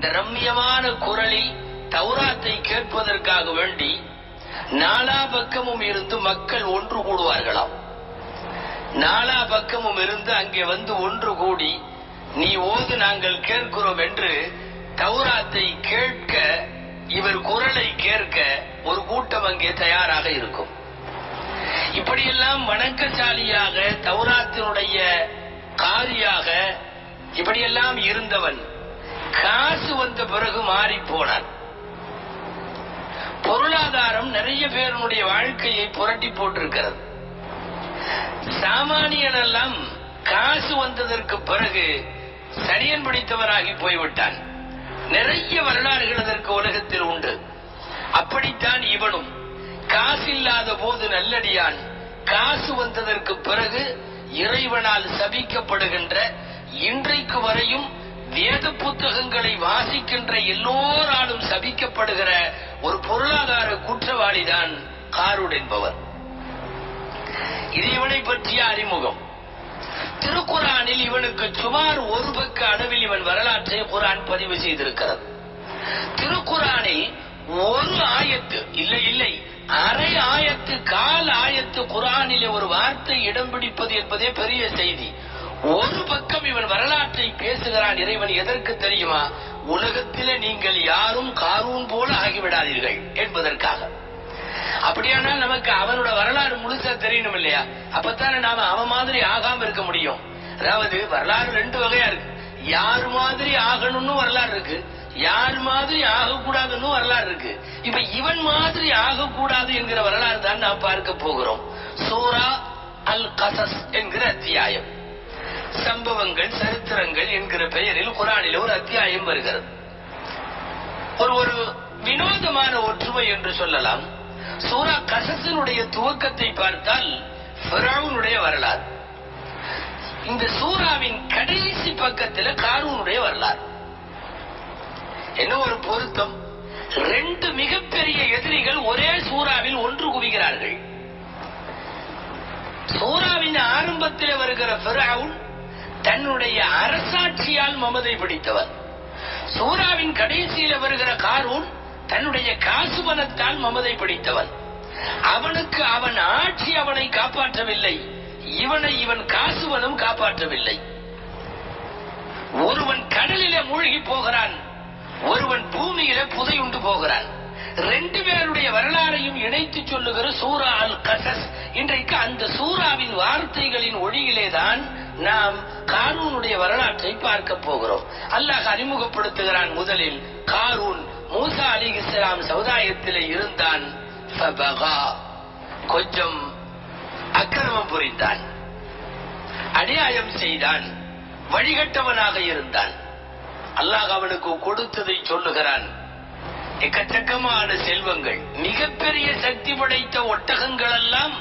இந்த ரம்யமான குரலில் தௌராத்தை கேட்பதற்காக வேண்டி நாலா பக்கமும் இருந்து மக்கள் ஒன்று கூடுவார்களாம் நாலா பக்கமும் இருந்து அங்கே வந்து ஒன்று கூடி நீ ஓது நாங்கள் கேட்கிறோம் என்று தௌராத்தை கேட்க இவர் குரலை கேட்க ஒரு கூட்டம் அங்கே தயாராக இருக்கும் இப்படியெல்லாம் வணக்கசாலியாக தௌராத்தினுடைய காரியாக இப்படியெல்லாம் இருந்தவன் காசு வந்த பிறகு மாறி போனான் பொருளாதாரம் நிறைய பேருடைய வாழ்க்கையை புரட்டி போட்டிருக்கிறது சாமானியன் எல்லாம் காசு வந்ததற்கு பிறகு சனியன் பிடித்தவராகி போய்விட்டான் நிறைய வரலாறுகள் அதற்கு உலகத்தில் உண்டு அப்படித்தான் இவனும் காசு இல்லாத போது நல்லடியான் காசு வந்ததற்கு பிறகு இறைவனால் சபிக்கப்படுகின்ற இன்றைக்கு வரையும் வேத புத்தகங்களை வாசிக்கின்ற எல்லோராலும் சபிக்கப்படுகிற ஒரு பொருளாதார குற்றவாளிதான் காரூட் என்பவர் இது இவனை பற்றிய அறிமுகம் திருக்குறானில் இவனுக்கு சுமார் ஒரு பக்க அளவில் இவன் வரலாற்றை குரான் பதிவு செய்திருக்கிறது திருக்குறானில் ஒரு ஆயத்து இல்லை இல்லை அரை ஆயத்து கால் ஆயத்து குரானிலே ஒரு வார்த்தை இடம் பிடிப்பது என்பதே பெரிய செய்தி ஒரு பக்கம் இவன் வரலாற்றை பேசுகிறான் இறைவன் எதற்கு தெரியுமா உலகத்திலே நீங்கள் யாரும் காரூன் போல ஆகிவிடாதீர்கள் என்பதற்காக அப்படியானால் நமக்கு அவனோட வரலாறு முழுசா தெரியணும் இல்லையா அப்பத்தானே நாம அவன் மாதிரி ஆகாம இருக்க முடியும் அதாவது வரலாறு ரெண்டு வகையா இருக்கு யார் மாதிரி ஆகணும்னு வரலாறு இருக்கு யார் மாதிரி ஆகக்கூடாதுன்னு வரலாறு இருக்கு இப்ப இவன் மாதிரி ஆகக்கூடாது என்கிற வரலாறு தான் நாம் பார்க்க போகிறோம் சூரா அல் கசஸ் என்கிற அத்தியாயம் சம்பவங்கள் சரித்திரங்கள் என்கிற பெயரில் குரானில் ஒரு அத்தியாயம் வருகிறது ஒரு ஒரு வினோதமான ஒற்றுமை என்று சொல்லலாம் சூரா கசஸினுடைய துவக்கத்தை பார்த்தால் ஃபிரௌனுடைய வரலாறு இந்த சூறாவின் கடைசி பக்கத்துல காரூனுடைய வரலாறு என்ன ஒரு பொருத்தம் ரெண்டு மிகப்பெரிய எதிரிகள் ஒரே சூறாவில் ஒன்று குவிகிறார்கள் சூறாவின் ஆரம்பத்தில் வருகிற ஃபிரௌன் தன்னுடைய அரசாட்சியால் மமதை பிடித்தவர் சூறாவின் கடைசியில வருகிற காரூன் தன்னுடைய காசு பணத்தால் மமதை பிடித்தவன் அவனுக்கு அவன் ஆட்சி அவனை காப்பாற்றவில்லை இவனை இவன் காசுவனும் காப்பாற்றவில்லை ஒருவன் கடலிலே மூழ்கி போகிறான் ஒருவன் பூமியில புதையுண்டு போகிறான் ரெண்டு பேருடைய வரலாறையும் இணைத்து சொல்லுகிற சூரா அல் கசஸ் இன்றைக்கு அந்த சூறாவின் வார்த்தைகளின் ஒளியிலேதான் நாம் காரூனுடைய வரலாற்றை பார்க்க போகிறோம் அல்லாஹ் அறிமுகப்படுத்துகிறான் முதலில் காரூன் மூசா அலி இஸ்லாம் சமுதாயத்தில் இருந்தான் ஃபபகா. கொஞ்சம் அக்கிரமம் புரிந்தான் அநியாயம் செய்தான் வழிகட்டவனாக இருந்தான் அல்லாஹ் அவனுக்கு கொடுத்ததை சொல்லுகிறான் எக்கச்சக்கமான செல்வங்கள் மிகப்பெரிய சக்தி படைத்த ஒட்டகங்கள் எல்லாம்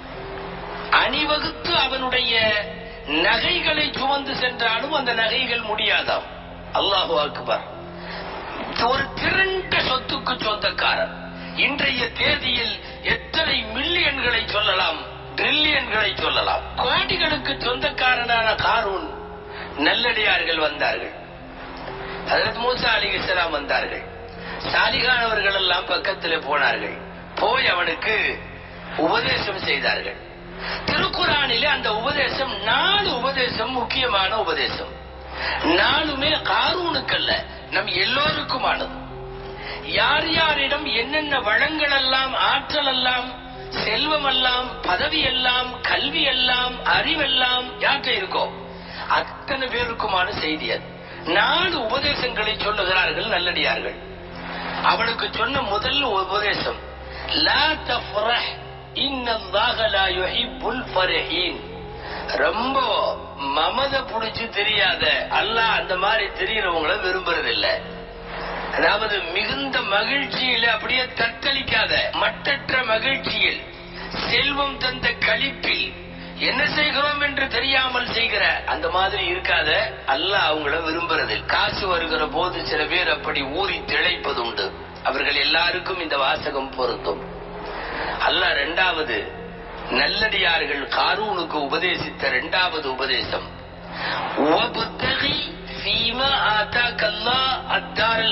அணிவகுத்து அவனுடைய நகைகளை சுமந்து சென்றாலும் அந்த நகைகள் முடியாதாம் அல்லாஹு அக்பர் ஒரு திரண்ட சொத்துக்கு சொந்தக்காரர் இன்றைய தேதியில் எத்தனை மில்லியன்களை சொல்லலாம் ட்ரில்லியன்களை சொல்லலாம் கோடிகளுக்கு சொந்தக்காரனான காரூன் நல்லடியார்கள் வந்தார்கள் ஹதரத் மூசா அலி இஸ்லாம் வந்தார்கள் சாலிகானவர்கள் எல்லாம் பக்கத்தில் போனார்கள் போய் அவனுக்கு உபதேசம் செய்தார்கள் திருக்குறானிலே அந்த உபதேசம் நாலு உபதேசம் முக்கியமான உபதேசம் நாலுமே காரூனுக்கல்ல நம் எல்லோருக்குமானது யார் யாரிடம் என்னென்ன வளங்கள் எல்லாம் ஆற்றல் எல்லாம் செல்வம் எல்லாம் பதவி எல்லாம் கல்வி எல்லாம் அறிவெல்லாம் யார்கிட்ட இருக்கோ அத்தனை பேருக்குமான செய்தி அது நாலு உபதேசங்களை சொல்லுகிறார்கள் நல்லடியார்கள் அவனுக்கு சொன்ன முதல் உபதேசம் லா தஃப்ரஹ் இன்னல்லாஹ லா யுஹிப்புல் ஃபரஹீன் ரொம்ப மமத புடிச்சு தெரியாத அல்லாஹ் அந்த மாதிரி தெரியறவங்கள விரும்புறது இல்ல அதாவது மிகுந்த மகிழ்ச்சியில அப்படியே தத்தளிக்காத மட்டற்ற மகிழ்ச்சியில் செல்வம் தந்த களிப்பில் என்ன செய்கிறோம் என்று தெரியாமல் செய்கிற அந்த மாதிரி இருக்காத அல்லாஹ் அவங்கள விரும்புறதில் காசு வருகிற போது சில பேர் அப்படி ஊறி திளைப்பது உண்டு அவர்கள் எல்லாருக்கும் இந்த வாசகம் பொருந்தும் அல்லாஹ் இரண்டாவது நல்லடியார்கள் காரூனுக்கு உபதேசித்த இரண்டாவது உபதேசம் وَابْتَغِ فِيمَا آتَاكَ اللَّهُ الدَّارَ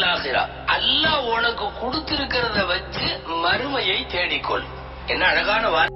அல்லாஹ் உனக்கு கொடுத்திருக்கிறத வச்சு மறுமையை தேடிக்கொள் என்ன அழகான வார்த்தை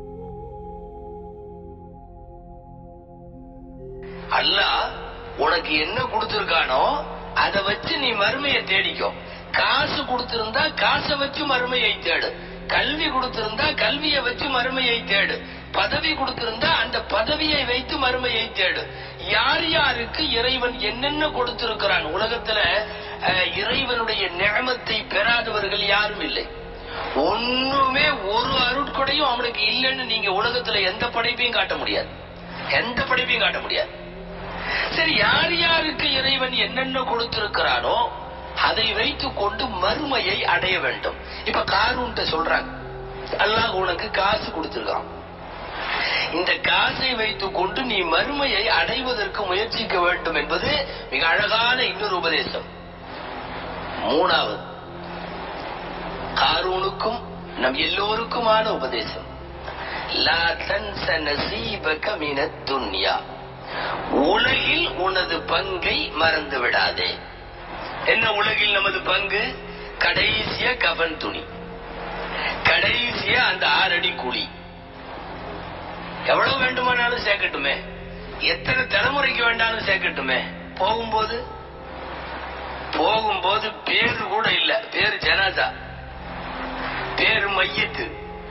அல்லாஹ் உனக்கு என்ன கொடுத்திருக்கானோ அதை வச்சு நீ மறுமையை தேடிக்கோ காசு கொடுத்திருந்தா காசை வச்சு மறுமையை தேடு கல்வி கொடுத்திருந்தா கல்வியை வச்சு மறுமையை தேடு பதவி கொடுத்திருந்தா அந்த பதவியை வைத்து மறுமையை தேடு யார் யாருக்கு இறைவன் என்னென்ன கொடுத்திருக்கிறான் உலகத்துல அஹ், இறைவனுடைய நியமத்தை பெறாதவர்கள் யாரும் இல்லை ஒண்ணுமே ஒரு அருட்கொடையும் அவனுக்கு இல்லைன்னு நீங்க உலகத்துல எந்த படைப்பையும் காட்ட முடியாது எந்த படைப்பையும் காட்ட முடியாது சரி யார் யாருக்கு இறைவன் என்னென்ன கொடுத்திருக்கிறானோ அதை வைத்துக் கொண்டு மறுமையை அடைய வேண்டும் இப்ப காரூன்ட்ட சொல்றாங்க அல்லாஹ் உனக்கு காசு கொடுத்திருக்கான் இந்த காசை வைத்துக் கொண்டு நீ மறுமையை அடைவதற்கு முயற்சிக்க வேண்டும் என்பது மிக அழகான இன்னொரு உபதேசம் மூணாவது காரூனுக்கும் நம் எல்லோருக்குமான உபதேசம் லா தன்ச நசீபக மினத் துன்யா உலகில் உனது பங்கை மறந்து விடாதே என்ன உலகில் நமது பங்கு கடைசிய கவன் துணி கடைசிய அந்த ஆறடி குழி எவ்வளவு வேண்டுமானாலும் சேர்க்கட்டுமே எத்தனை தலைமுறைக்கு வேண்டாலும் சேர்க்கட்டுமே போகும்போது போகும்போது பேரு கூட இல்ல பேரு ஜனாதா பேரு மையத்து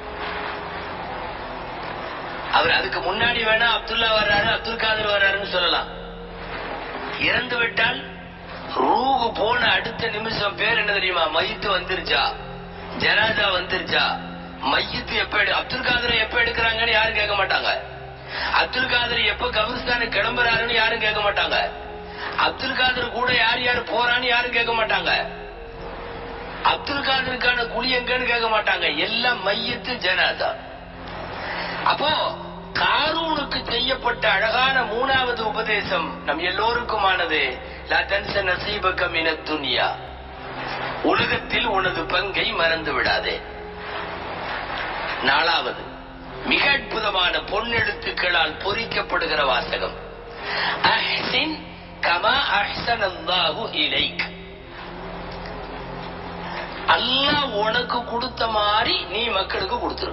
அவர் அதுக்கு முன்னாடி வேணா அப்துல்லா வர்றாரு அப்துல் காதர் வர்றாருன்னு சொல்லலாம் இறந்து விட்டால் ரூகு போன அடுத்த நிமிஷம் பேர் என்ன தெரியுமா மையத்து வந்துருச்சா ஜனாதா வந்துருச்சா மையத்து எப்ப எடு அப்துல் காதரை எப்ப எடுக்கிறாங்கன்னு யாரும் கேட்க மாட்டாங்க அப்துல் காதர் எப்ப கபிரிஸ்தானுக்கு கிளம்புறாருன்னு யாரும் கேட்க மாட்டாங்க அப்துல் காதர் கூட யார் யார் போறான்னு யாரும் கேட்க மாட்டாங்க அப்துல் காதருக்கான குழி எங்கன்னு கேட்க மாட்டாங்க எல்லாம் மையத்து ஜனாதா அப்போ காரூனுக்கு செய்யப்பட்ட அழகான மூணாவது உபதேசம் நம் எல்லோருக்குமானது லா தன்ச நசீபக மினத் துன்யா உலகத்தில் உனது பங்கை மறந்து விடாதே நாலாவது மிக அற்புதமான பொன்னெழுத்துக்களால் பொறிக்கப்படுகிற வாசகம் அஹ்சின் கமா அஹ்சனல்லாஹு இலைக் அல்லாஹ் உனக்கு கொடுத்த மாதிரி நீ மக்களுக்கு கொடுத்துரு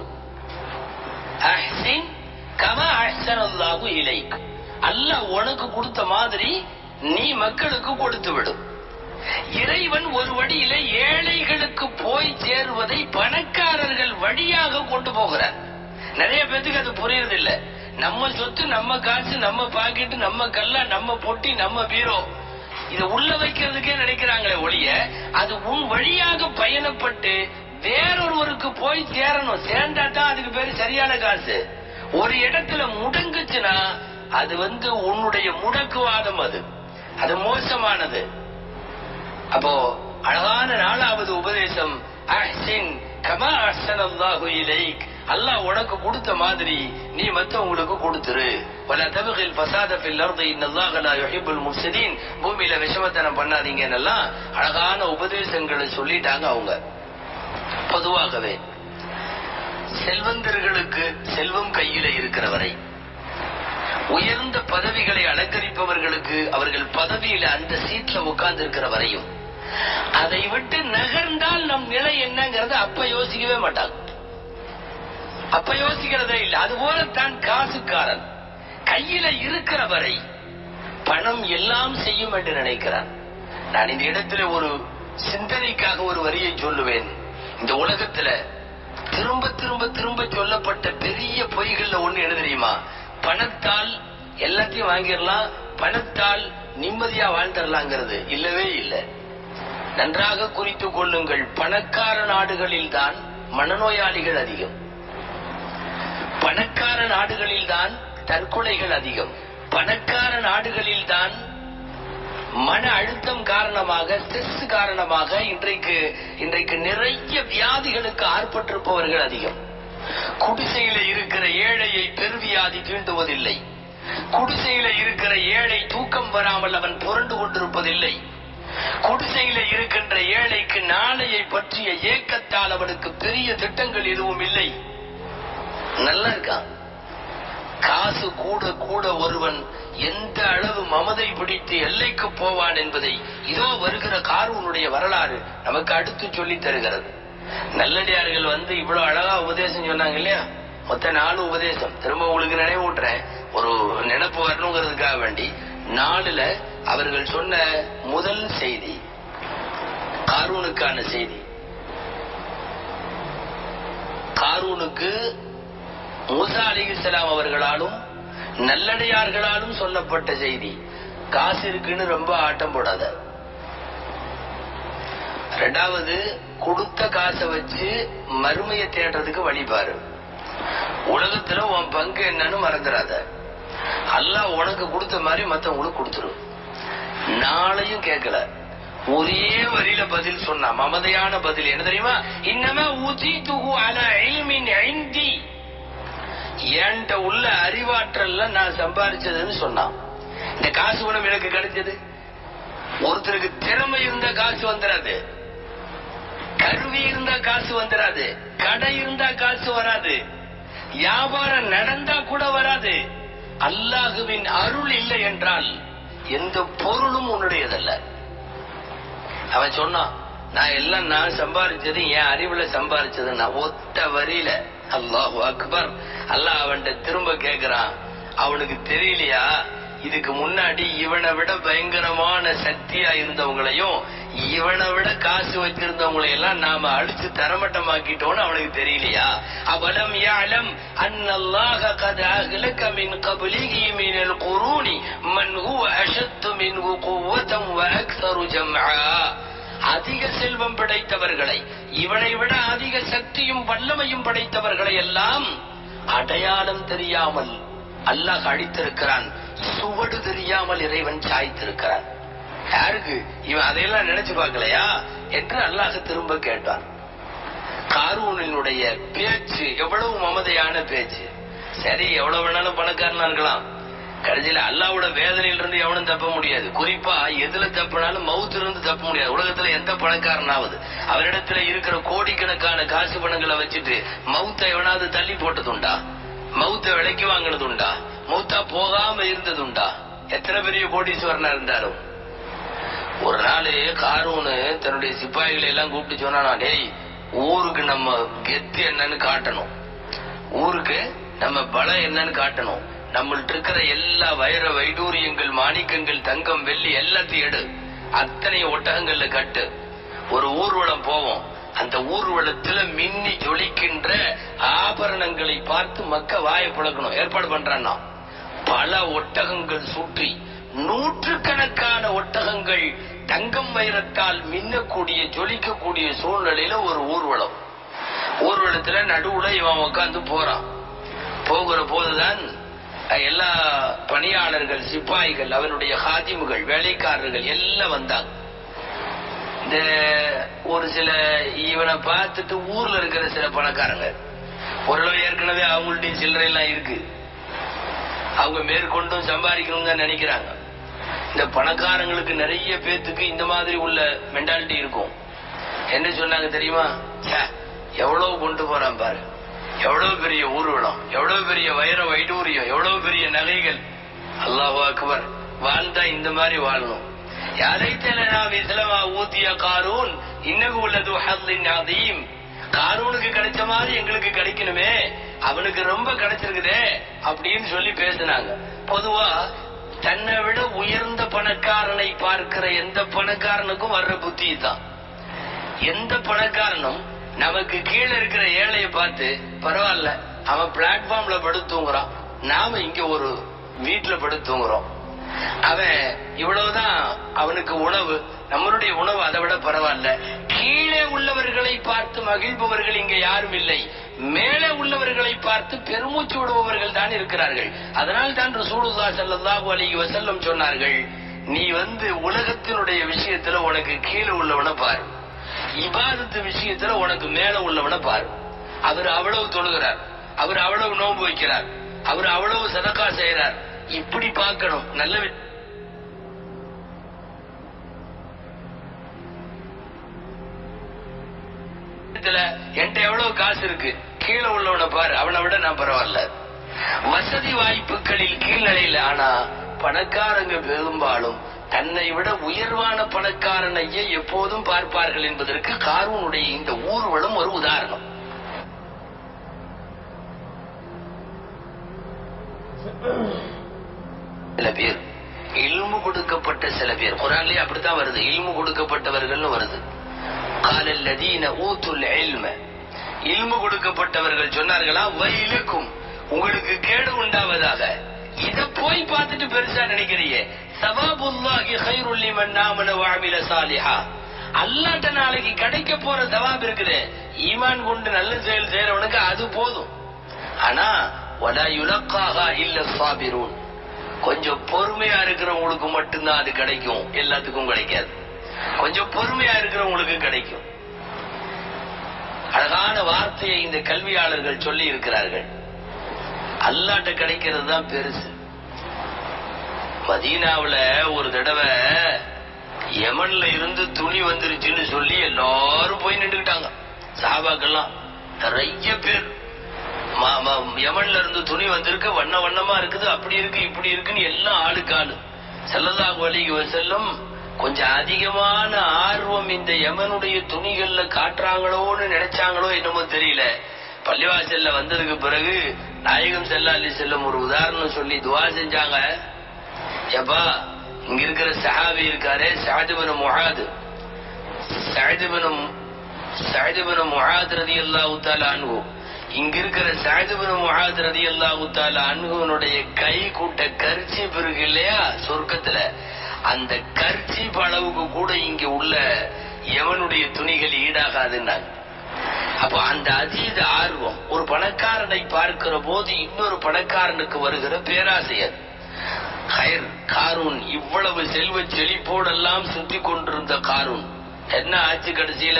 அஹ்சின் கமா அஹ்சனல்லாஹு இலைக் அல்லாஹ் உனக்கு கொடுத்த மாதிரி நீ மக்களுக்கு கொடுத்து விடும் இறைவன் ஒரு வழியில ஏழைகளுக்கு போய் சேருவதை பணக்காரர்கள் வழியாக கொண்டு போகிறார் நிறைய பேத்துக்கு அது புரியறது இல்ல நம்ம சொத்து நம்ம காசு நம்ம பாக்கெட் நம்ம கல்லா நம்ம பொட்டி நம்ம பீரோ இத உள்ள வைக்கிறதுக்கே நினைக்கிறாங்களே ஒழிய அது உன் வழியாக பயணப்பட்டு வேறொருவருக்கு போய் சேரணும் சேர்ந்தா தான் அதுக்கு பேரு சரியான காசு ஒரு இடத்துல முடங்குச்சுன்னா அது வந்து உன்னுடைய முடக்குவாதம் அது அது மோசமானது அப்போ அழகான நாலாவது உபதேசம் அஹ்சின் கமா அஹ்சனல்லாஹு இலைக் அல்லாஹ் உனக்கு கொடுத்த மாதிரி நீ மத்தவங்களுக்கு கொடுத்துரு வல தபகில் ஃபசாத ஃபில் அர்தி இன்னல்லாஹ லா யுஹிப்புல் முஃப்ஸிதீன் பூமியில விஷமத்தனம் பண்ணாதீங்கன்னெல்லாம் அழகான உபதேசங்களை சொல்லிட்டாங்க அவங்க பொதுவாகவே செல்வந்தர்களுக்கு செல்வம் கையில இருக்கிற வரை உயர்ந்த பதவிகளை அலங்கரிப்பவர்களுக்கு அவர்கள் பதவியில அந்த சீட்ல உட்கார்ந்து இருக்கிற வரையும் அதை விட்டு நகர்ந்தால் நம் நிலை என்னங்கறத அப்ப யோசிக்கவே மாட்டாங்க அப்ப யோசிக்கிறதே இல்லை அதுபோல தான் காசுக்காரன் கையில இருக்கிற வரை பணம் எல்லாம் செய்யும் என்று நினைக்கிறான் நான் இந்த இடத்துல ஒரு சிந்தனைக்காக ஒரு வரியை சொல்லுவேன் இந்த உலகத்துல திரும்ப திரும்ப திரும்ப சொல்லப்பட்ட பெரிய பொய்கள்ல ஒண்ணு என்ன தெரியுமா பணத்தால் எல்லாத்தையும் வாங்கிடலாம் பணத்தால் நிம்மதியா வாழ்ந்துடலாங்கிறது இல்லவே இல்லை நன்றாக குறித்துக் கொள்ளுங்கள் பணக்கார நாடுகளில் தான் மனநோயாளிகள் அதிகம் பணக்கார நாடுகளில் தான் தற்கொலைகள் அதிகம் பணக்கார நாடுகளில் தான் மன அழுத்தம் காரணமாக ஸ்ட்ரெஸ் காரணமாக இன்றைக்கு இன்றைக்கு நிறைய வியாதிகளுக்கு ஆட்பட்டிருப்பவர்கள் அதிகம் குடிசையில இருக்கிற ஏழையை பெருவியாதி தீண்டுவதில்லை குடிசையில இருக்கிற ஏழை தூக்கம் வராமல் அவன் புரண்டு கொண்டிருப்பதில்லை குடிசையில இருக்கின்ற ஏழைக்கு நாளையை பற்றிய ஏக்கத்தால் அவனுக்கு பெரிய திட்டங்கள் எதுவும் இல்லை நல்லா இருக்கான் காசு கூட கூட ஒருவன் எந்த அளவு மமதை பிடித்து எல்லைக்கு போவான் என்பதை இதோ வருகிற காரூனுடைய வரலாறு நமக்கு அடுத்து சொல்லி தருகிறது நல்லடியார்கள் வந்து இவ்வளவு அழகா உபதேசம் சொன்னாங்க இல்லையா மொத்த நாலு உபதேசம் திரும்ப உங்களுக்கு நினைவூட்டுறேன் ஒரு நினைப்பு வரணுங்கிறதுக்காக வேண்டி நாலுல அவர்கள் சொன்ன முதல் செய்தி காரூனுக்கான செய்தி காரூனுக்கு மூசா அலிகுசலாம் அவர்களாலும் நல்லடியார்களாலும் சொல்லப்பட்ட செய்தி காசு இருக்குன்னு ரொம்ப ஆட்டம் போடாத ரெண்டாவது கொடுத்த காசை வச்சு மறுமையை தேடுறதுக்கு வழிபாரு உலகத்துல உன் பங்கு என்னன்னு மறந்துடாத அல்லாஹ் உனக்கு கொடுத்த மாதிரி மத்தவங்களுக்கு கொடுத்துரும் நாளையும் கேட்கல ஒரே வரியில பதில் சொன்னா மமதையான பதில் என்ன தெரியுமா இன்னமே ஊத்தி துகு அல இல்மின் ஐந்தி என்கிட்ட உள்ள அறிவாற்றல்ல நான் சம்பாதிச்சதுன்னு சொன்னான் இந்த காசு குணம் எனக்கு கிடைச்சது ஒருத்தருக்கு திறமை இருந்தா காசு வந்துடாது கருவி இருந்தா காசு வந்துடாது கடை இருந்தா காசு வராது வியாபாரம் நடந்தா கூட வராது அல்லாஹுவின் அருள் இல்லை என்றால் எந்த பொருளும் உன்னுடையதல்ல அவன் சொன்னான் நான் எல்லாம் நான் சம்பாதிச்சது என் அறிவுல சம்பாதிச்சது நான் ஒத்த வரியில அல்லாஹு அக்பர் அல்லாஹ் அவன்கிட்ட திரும்ப கேக்குறான் அவனுக்கு தெரியலையா இதுக்கு முன்னாடி இவனை விட பயங்கரமான சக்தியா இருந்தவங்களையும் இவனை விட காசு வச்சிருந்தவங்களை எல்லாம் நாம அடிச்சு தரமட்டமாக்கிட்டோம்னு அவனுக்கு தெரியலையா அவலம் யாலம் அன்னல்லாஹ கத அஹ்லக மின் கப்லிஹி மினல் குரூனி மன் ஹுவ அஷத்து மின்ஹு குவதம் வ அக்ஸரு ஜம்ஆ அதிக செல்வம் படைத்தவர்களை இவனை விட அதிக சக்தியும் வல்லமையும் படைத்தவர்களை எல்லாம் அடையாளம் தெரியாமல் அல்லாஹ் அழித்திருக்கிறான் சுவடு தெரியாமல் இறைவன் சாய்த்திருக்கிறான் யாருக்கு இவன் அதையெல்லாம் நினைச்சு பார்க்கலையா என்று அல்லாஹ் திரும்ப கேட்டான் காரூனினுடைய பேச்சு எவ்வளவு மமதையான பேச்சு சரி எவ்வளவு வேணாலும் பணக்காரனா இருக்கலாம் கடைசியில அல்லாவோட வேதனையில இருந்து எவனும் தப்ப முடியாது குறிப்பா எதுல தப்பினாலும் மவுத்துல இருந்து தப்ப முடியாது உலகத்துல எந்த பணக்காரனாவது அவரிடத்துல இருக்கிற கோடிக்கணக்கான காசு பணங்களை வச்சுட்டு மவுத்த எவனாவது தள்ளி போட்டதுண்டா மவுத்த விலைக்கு வாங்கினதுண்டா மௌத்தா போகாம இருந்ததுண்டா எத்தனை பெரிய கோடீஸ்வரனா இருந்தாலும் ஒரு நாள் காரூனு தன்னுடைய சிப்பாய்களை எல்லாம் கூப்பிட்டு சொன்னா டேய் ஊருக்கு நம்ம கெத்து என்னன்னு காட்டணும் ஊருக்கு நம்ம பலம் என்னன்னு காட்டணும் நம்மள்ட்ட இருக்கிற எல்லா வைர வைடூரியங்கள் மாணிக்கங்கள் தங்கம் வெள்ளி எல்லாத்தையும் எடு அத்தனை ஒட்டகங்கள்ல கட்டு ஒரு ஊர்வலம் போவோம் அந்த ஊர்வலத்துல மின்னி ஜொலிக்கின்ற ஆபரணங்களை பார்த்து மக்க வாயை புழக்கணும் ஏற்பாடு பண்றான்னா பல ஒட்டகங்கள் சுற்றி நூற்றுக்கணக்கான ஒட்டகங்கள் தங்கம் வைரத்தால் மின்னக்கூடிய ஜொலிக்கக்கூடிய சூழ்நிலையில ஒரு ஊர்வலம் ஊர்வலத்துல நடுவுல இவன் உட்காந்து போறான் போகிற போதுதான் எல்லா பணியாளர்கள் சிப்பாய்கள் அவனுடைய ஹாதிமுகள் வேலைக்காரர்கள் எல்லாம் வந்தாங்க இந்த ஒரு சில இவனை பார்த்துட்டு ஊர்ல இருக்கிற சில பணக்காரங்க ஓரளவு ஏற்கனவே அவங்களுடைய சில்லறை எல்லாம் இருக்கு அவங்க மேற்கொண்டும் சம்பாதிக்கணும் தான் நினைக்கிறாங்க இந்த பணக்காரங்களுக்கு நிறைய பேத்துக்கு இந்த மாதிரி உள்ள மென்டாலிட்டி இருக்கும் என்ன சொன்னாங்க தெரியுமா ச்சே, எவ்வளவு கொண்டு போறான் பாரு எவ்வளவு பெரிய ஊர்வலம் எவ்வளவு பெரிய வைர வைடூரியம் எவ்வளவு பெரிய நகைகள் அல்லாஹ் அக்பர் வாழ்ந்தா இந்த மாதிரி வாழணும் யாரைத்தலனா மிஸ்லமா ஊத்திய காரூன் இன்னகு உள்ளது ஹஸ்லின் அதீம் காரூனுக்கு கிடைச்ச மாதிரி எங்களுக்கு கிடைக்கணுமே அவனுக்கு ரொம்ப கிடைச்சிருக்குதே அப்படின்னு சொல்லி பேசினாங்க பொதுவா தன்னை விட உயர்ந்த பணக்காரனை பார்க்கிற எந்த பணக்காரனுக்கும் வர்ற புத்தி தான் எந்த பணக்காரனும் நமக்கு கீழே இருக்கிற ஏழைய பார்த்து பரவாயில்ல அவன் பிளாட்ஃபார்ம்ல படுத்து தூங்குறான் நாம இங்க ஒரு வீட்டுல படுத்து தூங்குறோம் அவன் இவ்வளவுதான் அவனுக்கு உணவு நம்மளுடைய உணவு அதை விட பரவாயில்ல கீழே உள்ளவர்களை பார்த்து மகிழ்பவர்கள் இங்க யாரும் இல்லை மேலே உள்ளவர்களை பார்த்து பெருமூச்சு விடுபவர்கள் தான் இருக்கிறார்கள் அதனால் தான் ரசூலுல்லா ஸல்லல்லாஹு அலைஹி வஸல்லம் சொன்னார்கள் நீ வந்து உலகத்தினுடைய விஷயத்துல உனக்கு கீழே உள்ளவனை பாரு இபாதத்து விஷயத்துல உனக்கு மேல உள்ளவனை பாரு அவர் அவ்வளவு தொழுகிறார் அவர் அவ்வளவு நோன்பு வைக்கிறார் அவர் அவ்வளவு சதக்கா செய்யறார் இப்படி பார்க்கணும் நல்ல வி- விஷயத்துல என்கிட்ட எவ்வளவு காசு இருக்கு கீழே உள்ளவனை பாரு அவனை விட நான் பரவாயில்ல வசதி வாய்ப்புகளில் கீழ்நிலையில ஆனா பணக்காரங்க பெரும்பாலும் தன்னை விட உயர்வான பணக்காரனையே எப்போதும் பார்ப்பார்கள் என்பதற்கு காரூனுடைய இந்த ஊர்வலம் ஒரு உதாரணம் சில பேர் இல்மு கொடுக்கப்பட்ட சில பேர் குரான்லயே அப்படித்தான் வருது இல்மு கொடுக்கப்பட்டவர்கள்னு வருது காலல்லதீன ஊத்துல் இல்ம இல்மு கொடுக்கப்பட்டவர்கள் சொன்னார்களா வயலுக்கும் உங்களுக்கு கேடு உண்டாவதாக இத போய் பார்த்துட்டு பெருசா நினைக்கிறீங்க சவாபுல்லாஹி ஹைருல் லிமன் ஆமன வஅமில சாலிஹா அல்லாட்ட நாளைக்கு கிடைக்க போற சவாப் இருக்குது ஈமான் கொண்டு நல்ல செயல் செய்யறவனுக்கு அது போதும் ஆனா வலா யுலக்காஹா இல்ல சாபிரூன் கொஞ்சம் பொறுமையா இருக்கிறவங்களுக்கு மட்டும்தான் அது கிடைக்கும் எல்லாத்துக்கும் கிடைக்காது கொஞ்சம் பொறுமையா இருக்கிறவங்களுக்கு கிடைக்கும் அழகான வார்த்தையை இந்த கல்வியாளர்கள் சொல்லி இருக்கிறார்கள் அல்லாட்ட கிடைக்கிறது தான் பெருசு மதீனாவுல ஒரு தடவை யமன்ல இருந்து துணி வந்துருச்சுன்னு சொல்லி எல்லாரும் போய் நின்றுக்கிட்டாங்க சாபாக்கெல்லாம் நிறைய பேர் மா- மா- யமன்ல இருந்து துணி வந்திருக்கு வண்ண வண்ணமா இருக்குது அப்படி இருக்கு இப்படி இருக்குன்னு எல்லாம் ஆளுக்கு ஆளு செல்லல்லாஹு அலைஹி வஸல்லம் கொஞ்சம் அதிகமான ஆர்வம் இந்த யமனுடைய துணிகள்ல காட்டுறாங்களோன்னு நினைச்சாங்களோ என்னமோ தெரியல பள்ளிவாசல்ல வந்ததுக்கு பிறகு நாயகம் செல்லா அலி செல்லம் ஒரு உதாரணம் சொல்லி துவா செஞ்சாங்க ஏப்பா இங்க இருக்கிற சஹாபி இருக்காரே சாஜிபன முஹாது சாஜிபன சாஜிபன முஹாத் ரதி அல்லாஹு தாலா அன்ஹு இங்க இருக்கிற சாஜிபன முஹாத் ரதி அல்லாஹு தாலா அன்ஹுனுடைய கை கூட்ட கர்ச்சீப் இருக்கு இல்லையா சொர்க்கத்துல அந்த கர்ச்சீப் அளவுக்கு கூட இங்க உள்ள எவனுடைய துணிகள் ஈடாகாதுன்னாங்க அப்போ அந்த அதீத ஆர்வம் ஒரு பணக்காரனை பார்க்கிற போது இன்னொரு பணக்காரனுக்கு வருகிற பேராசையர் ஹயர் காரூன் இவ்வளவு செல்வ செழிப்போடெல்லாம் சுற்றி கொண்டிருந்த காரூன் என்ன ஆச்சு கடைசியில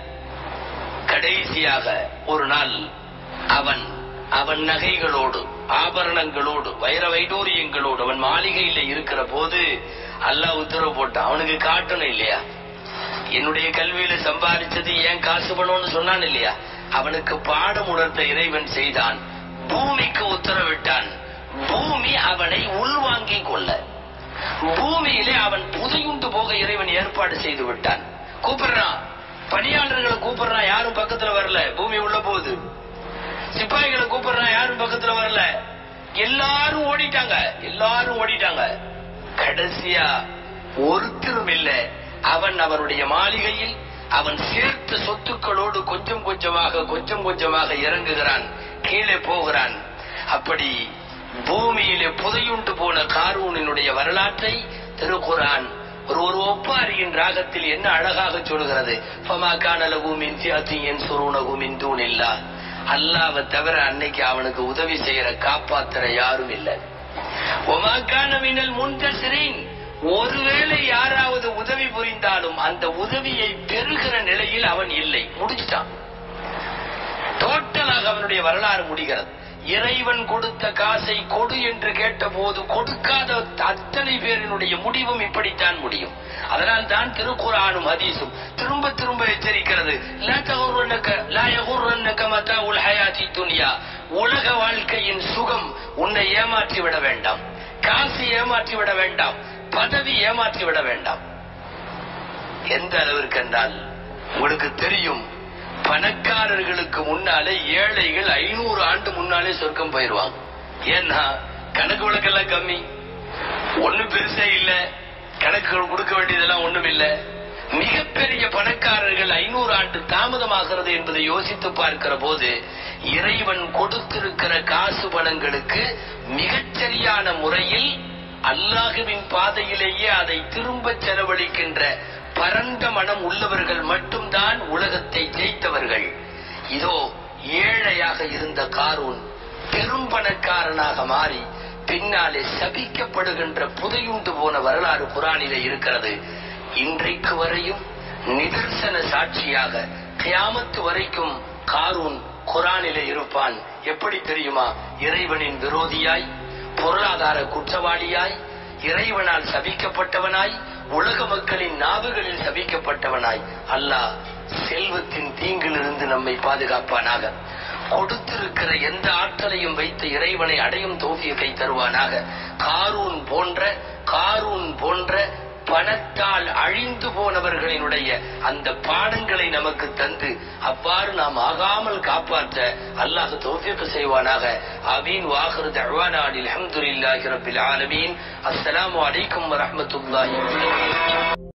கடைசியாக ஒரு நாள் அவன் அவன் நகைகளோடு ஆபரணங்களோடு வைர வைடூரியங்களோடு அவன் மாளிகையில இருக்கிற போது அல்லாஹ் உத்தரவு போட்டான் அவனுக்கு காட்டணும் இல்லையா என்னுடைய கல்வியில சம்பாதிச்சது ஏன் காசு பணம்னு சொன்னான் இல்லையா அவனுக்கு பாடம் உணர்த்த இறைவன் செய்தான் பூமிக்கு உத்தரவிட்டான் பூமி அவனை உள்வாங்கிக் கொள்ள பூமியிலே அவன் புதையுண்டு போக இறைவன் ஏற்பாடு செய்து விட்டான் கூப்பிடுறான் பணியாளர்களை கூப்பிடுறான் யாரும் பக்கத்துல வரல பூமி உள்ள போகுது சிப்பாய்களை கூப்பிடுறான் யாரும் பக்கத்துல வரல எல்லாரும் ஓடிட்டாங்க எல்லாரும் ஓடிட்டாங்க கடைசியா ஒருத்தரும் இல்ல அவன் அவனுடைய மாளிகையில் அவன் சேர்த்த சொத்துக்களோடு கொஞ்சம் கொஞ்சமாக கொஞ்சம் கொஞ்சமாக இறங்குகிறான் கீழே போகிறான் அப்படி பூமியிலே புதையுண்டு போன காரூனினுடைய வரலாற்றை திருக்குரான் ஒரு ஒரு ஒப்பாரியின் ராகத்தில் என்ன அழகாக சொல்கிறது ஃபமா கான லகு மின் ஃபியத்தின் யன்சுரூனஹு மின் தூனில்லா அல்லாஹ்வை தவிர அன்னைக்கு அவனுக்கு உதவி செய்யற காப்பாத்துற யாரும் இல்லை ஒமா கான மினல் முன்தசிரின் ஒருவேளை யாராவது உதவி புரிந்தாலும் அந்த உதவியை பெறுகிற நிலையில் அவன் இல்லை முடிச்சிட்டான் டோட்டலாக அவனுடைய வரலாறு முடிகிறது இறைவன் கொடுத்த காசை கொடு என்று கேட்டபோது கொடுக்காத அத்தனை பேரினுடைய முடிவும் இப்படித்தான் முடியும் அதனால் தான் திருக்குறானும் ஹதீஸும் திரும்ப திரும்ப எச்சரிக்கிறது லா தகுர்ரன்னக லா யகுர்ரன்னக மதாஉல் ஹயாத்தி துன்யா உலக வாழ்க்கையின் சுகம் உன்னை ஏமாற்றி விட வேண்டாம் காசு ஏமாற்றி விட வேண்டாம் பதவி ஏமாற்றி விட வேண்டாம் எந்த அளவிற்கு என்றால் உங்களுக்கு தெரியும் பணக்காரர்களுக்கு முன்னாலே ஏழைகள் ஐநூறு ஆண்டு முன்னாலே சொர்க்கம் போயிருவாங்க ஏன்னா கணக்கு வழக்கெல்லாம் கம்மி ஒண்ணும் பெருசே இல்ல கணக்குகள் கொடுக்க வேண்டியதெல்லாம் ஒண்ணும் இல்ல மிகப்பெரிய பணக்காரர்கள் ஐநூறு ஆண்டு தாமதமாகிறது என்பதை யோசித்து பார்க்கிற போது இறைவன் கொடுத்திருக்கிற காசு பணங்களுக்கு மிகச்சரியான முறையில் அல்லாஹுவின் பாதையிலேயே அதை திரும்ப செலவழிக்கின்ற பரந்த மனம் உள்ளவர்கள் மட்டும்தான் உலகத்தை ஜெயித்தவர்கள் இதோ ஏழையாக இருந்த காரூன் பெரும் பணக்காரனாக மாறி பின்னாலே சபிக்கப்படுகின்ற புதையுண்டு போன வரலாறு குரானிலே இருக்கிறது இன்றைக்கு வரையும் நிதர்சன சாட்சியாக கியாமத்து வரைக்கும் காரூன் குரானிலே இருப்பான் எப்படி தெரியுமா இறைவனின் விரோதியாய் பொருளாதார குற்றவாளியாய் இறைவனால் சபிக்கப்பட்டவனாய் உலக மக்களின் நாவுகளில் சபிக்கப்பட்டவனாய் அல்லாஹ் செல்வத்தின் தீங்கிலிருந்து நம்மை பாதுகாப்பானாக கொடுத்திருக்கிற எந்த ஆற்றலையும் வைத்து இறைவனை அடையும் தோஃபியத்தை தருவானாக காரூன் போன்ற காரூன் போன்ற பணத்தால் அழிந்து போனவர்களினுடைய அந்த பாடங்களை நமக்கு தந்து அவ்வாறு நாம் ஆகாமல் காப்பாற்ற அல்லாஹ் தௌஃபீக் செய்வானாக அமீன் வாஹிர் தஅவானா அல்ஹம்துலில்லாஹி ரப்பில் ஆலமீன் அஸ்ஸலாமு அலைக்கும் வரஹ்மத்துல்லாஹி வபரகாத்துஹு